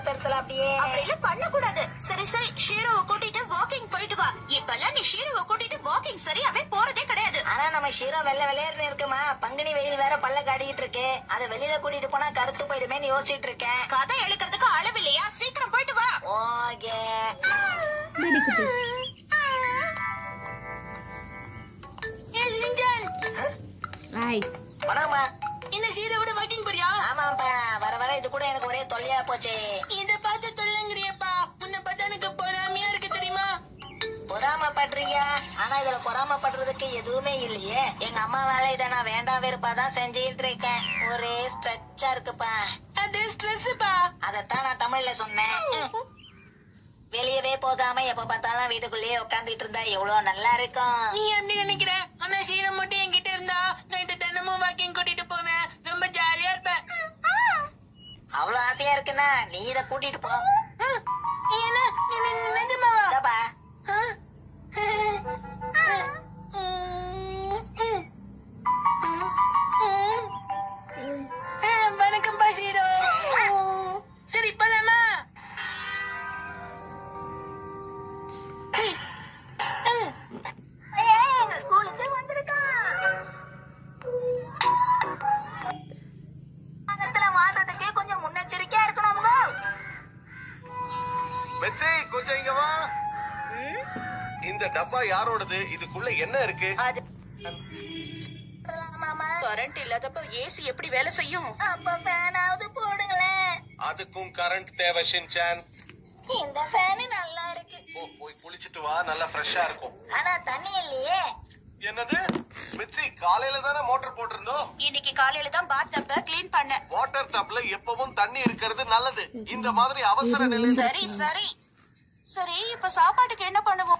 அவசரத்துல அப்படியே அப்படிலாம் பண்ணக்கூடாது சரி சரி ஷீரோவை கூட்டிட்டு வாக்கிங் போயிட்டு வா இப்பெல்லாம் நீ ஷீரோவை கூட்டிட்டு வாக்கிங் சரியாவே போறதே கிடையாது ஆனா நம்ம ஷீரோ வெள்ளை வெள்ளையர்னு இருக்குமா பங்குனி வெயில் வேற பல்ல காடிக்கிட்டு இருக்கு அதை வெளியில கூட்டிட்டு போனா கருத்து போயிடுமேன்னு யோசிச்சுட்டு இருக்கேன் கதை எழுக்கிறதுக்கு அளவில்லையா சீக்கிரம் போயிட்டு வா ஓகே டேடி குட்டி ரைட் வணக்கம்மா என்ன ஷீரோவோட வாக்கிங் போறியா ஆமாப்பா வர வர இது கூட எனக்கு ஒரே தொல்லையா போச்சு இத பார்த்து தொல்லுங்கிறியப்பா உன்னை பார்த்தா எனக்கு பொறாமையா இருக்கு தெரியுமா பொறாமப்படுறியா ஆனா இதுல பொறாமப்படுறதுக்கு எதுவுமே இல்லையே எங்க அம்மா வேலை இதை நான் வேண்டாம் வெறுப்பா தான் செஞ்சுட்டு இருக்கேன் ஒரே ஸ்ட்ரெச்சா இருக்குப்பா அது ஸ்ட்ரெஸ்ப்பா அதத்தான் நான் தமிழ்ல சொன்னேன் வெளியவே போகாம எப்ப பார்த்தாலும் வீட்டுக்குள்ளேயே உட்காந்துட்டு இருந்தா எவ்வளவு நல்லா இருக்கும் நீ எப்படி நினைக்கிற ஆனா ஷீரோ மட்டும் என்கிட்ட இருந்தா நைட்டு தினமும் வாக்கிங் கூட்டிட்டு போவேன் ரொம்ப ஜாலியா இருப்பேன் அவ்வளவு ஆசையா இருக்குன்னா நீ இத கூட்டிட்டு போ ம், என்ன நீ- நீ- நிஜமாவா இந்தாப்பா. ஆ? ம், ம். ம். ஆ, வணக்கம் பஷீரோ சரி போலாமா ம். ம். ஏய், எங்க ஸ்கூலுக்கு வந்திருக்கான் பக்கத்துல வாழ்றதுக்கு கொஞ்சம் முன்னெச்சரிக்கையா இருக்கணும்ங்க மெச்சி கொஞ்சம் இங்க வா இந்த டப்பா யாரோடது இதுக்குள்ள என்ன இருக்கு அது மாமா கரண்ட் இல்லாதப்ப ஏசி எப்படி வேலை செய்யும் அப்ப ஃபேனாவது போடுங்களேன் அதுக்கும் கரண்ட் தேவை ஷின்சான் இந்த ஃபேன் நல்லா இருக்கு ஓ போய் குளிச்சிட்டு வா நல்லா ஃப்ரெஷ்ஷா இருக்கும் ஆனா தண்ணி இல்லையே என்னது மிச்சி காலையில தானே மோட்டார் போட்டிருந்தோம் இன்னைக்கு காலையில தான் பாத் டப்ப க்ளீன் பண்ணேன் வாட்டர் டப்ல எப்பவும் தண்ணி இருக்கிறது நல்லது இந்த மாதிரி அவசர நிலை சரி சரி சரி இப்ப சாப்பாட்டுக்கு என்ன பண்ணுவோம்